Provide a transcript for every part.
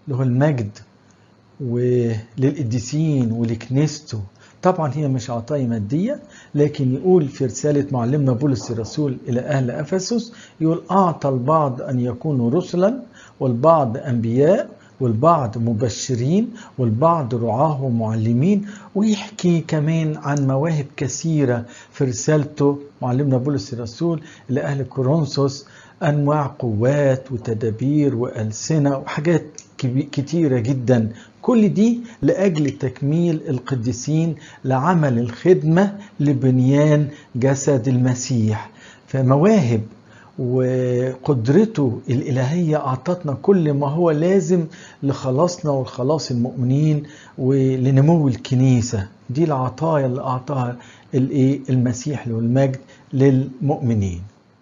له المجد وللقديسين ولكنيسته طبعا هي مش عطايا مادية لكن يقول في رسالة معلمنا بولس الرسول إلى أهل أفسس يقول أعطى البعض أن يكونوا رسلا والبعض أنبياء والبعض مبشرين والبعض رعاه ومعلمين ويحكي كمان عن مواهب كثيرة في رسالته معلمنا بولس الرسول إلى أهل كورنثوس أنواع قوات وتدابير وألسنة وحاجات كتيرة جدا كل دي لأجل تكميل القديسين لعمل الخدمة لبنيان جسد المسيح فمواهب وقدرته الإلهية أعطتنا كل ما هو لازم لخلاصنا والخلاص المؤمنين ولنمو الكنيسة دي العطايا اللي أعطاها المسيح له المجد للمؤمنين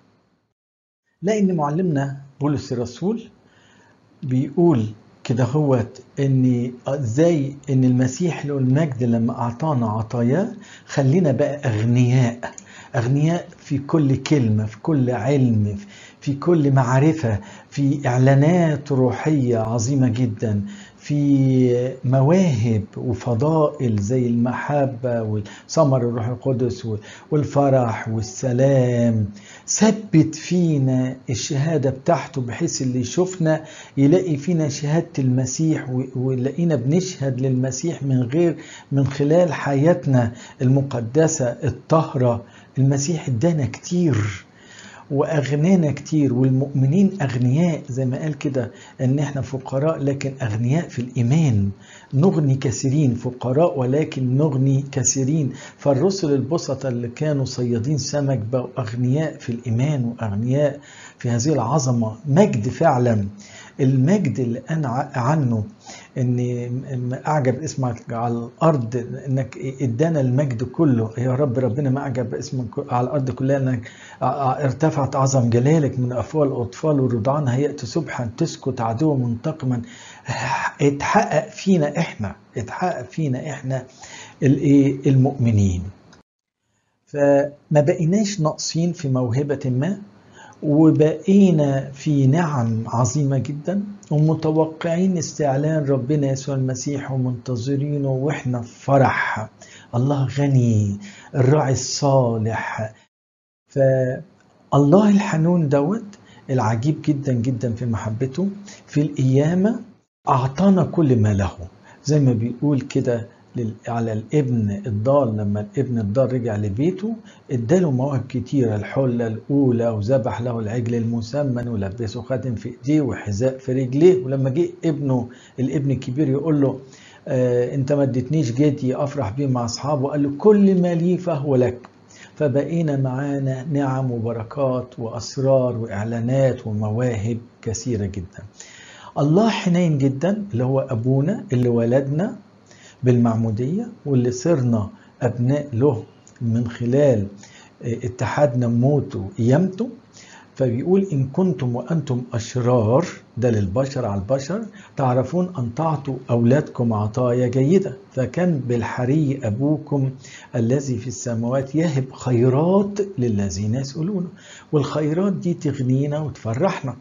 لأن معلمنا بولس الرسول بيقول كده هوت ان ازاي ان المسيح له المجد لما اعطانا عطاياه خلينا بقى اغنياء اغنياء في كل كلمه في كل علم في كل معرفه في اعلانات روحيه عظيمه جدا في مواهب وفضائل زي المحبة وثمر الروح القدس والفرح والسلام ثبت فينا الشهادة بتاعته بحيث اللي يشوفنا يلاقي فينا شهادة المسيح ويلاقينا بنشهد للمسيح من غير من خلال حياتنا المقدسة الطاهرة المسيح ادانا كتير واغنانا كتير والمؤمنين اغنياء زي ما قال كده ان احنا فقراء لكن اغنياء في الايمان نغني كثيرين فقراء ولكن نغني كثيرين فالرسل البسطة اللي كانوا صيادين سمك بقوا اغنياء في الايمان واغنياء في هذه العظمه مجد فعلا المجد اللي انا عنه ان اعجب اسمك على الارض انك ادانا المجد كله يا رب ربنا ما اعجب اسمك على الارض كلها انك ارتفعت عظم جلالك من افواه الاطفال والرضعان هيأت سبحا تسكت عدو منتقما اتحقق فينا احنا اتحقق فينا احنا المؤمنين فما بقيناش ناقصين في موهبه ما وبقينا في نعم عظيمة جدا ومتوقعين استعلان ربنا يسوع المسيح ومنتظرينه واحنا في فرح الله غني الراعي الصالح فالله الحنون دوت العجيب جدا جدا في محبته في القيامة أعطانا كل ما له زي ما بيقول كده على الابن الضال لما الابن الضال رجع لبيته اداله مواهب كتيرة الحلة الأولى وذبح له العجل المسمن ولبسه خاتم في ايديه وحذاء في رجليه ولما جه ابنه الابن الكبير يقول له آه انت ما اديتنيش جدي افرح بيه مع اصحابه قال له كل ما لي فهو لك فبقينا معانا نعم وبركات واسرار واعلانات ومواهب كثيره جدا الله حنين جدا اللي هو ابونا اللي ولدنا بالمعمودية واللي صرنا أبناء له من خلال اتحادنا موته وقيامته فبيقول إن كنتم وأنتم أشرار ده للبشر على البشر تعرفون أن تعطوا أولادكم عطايا جيدة فكان بالحري أبوكم الذي في السماوات يهب خيرات للذين يسألونه والخيرات دي تغنينا وتفرحنا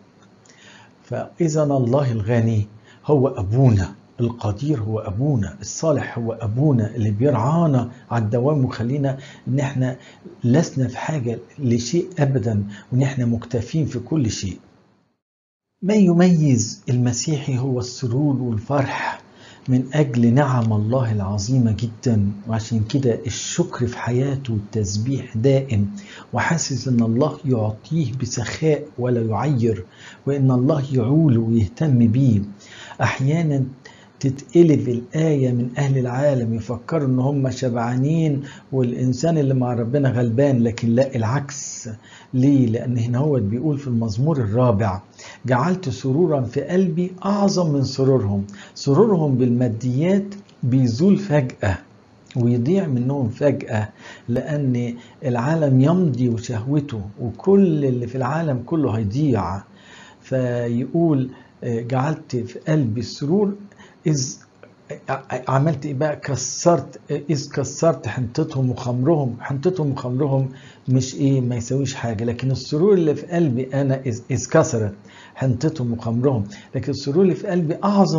فإذا الله الغني هو أبونا القدير هو ابونا الصالح هو ابونا اللي بيرعانا على الدوام وخلينا ان احنا لسنا في حاجه لشيء ابدا وان احنا مكتفين في كل شيء ما يميز المسيحي هو السرور والفرح من اجل نعم الله العظيمه جدا وعشان كده الشكر في حياته والتسبيح دائم وحاسس ان الله يعطيه بسخاء ولا يعير وان الله يعوله ويهتم بيه احيانا تتقلب الآية من أهل العالم يفكروا إن هم شبعانين والإنسان اللي مع ربنا غلبان لكن لا العكس ليه؟ لأن هنا هو بيقول في المزمور الرابع جعلت سرورا في قلبي أعظم من سرورهم سرورهم بالماديات بيزول فجأة ويضيع منهم فجأة لأن العالم يمضي وشهوته وكل اللي في العالم كله هيضيع فيقول جعلت في قلبي السرور إذ عملت إيه بقى كسرت إذ كسرت حنطتهم وخمرهم حنطتهم وخمرهم مش إيه ما يسويش حاجة لكن السرور اللي في قلبي أنا إذ كسرت حنطتهم وخمرهم لكن السرور اللي في قلبي أعظم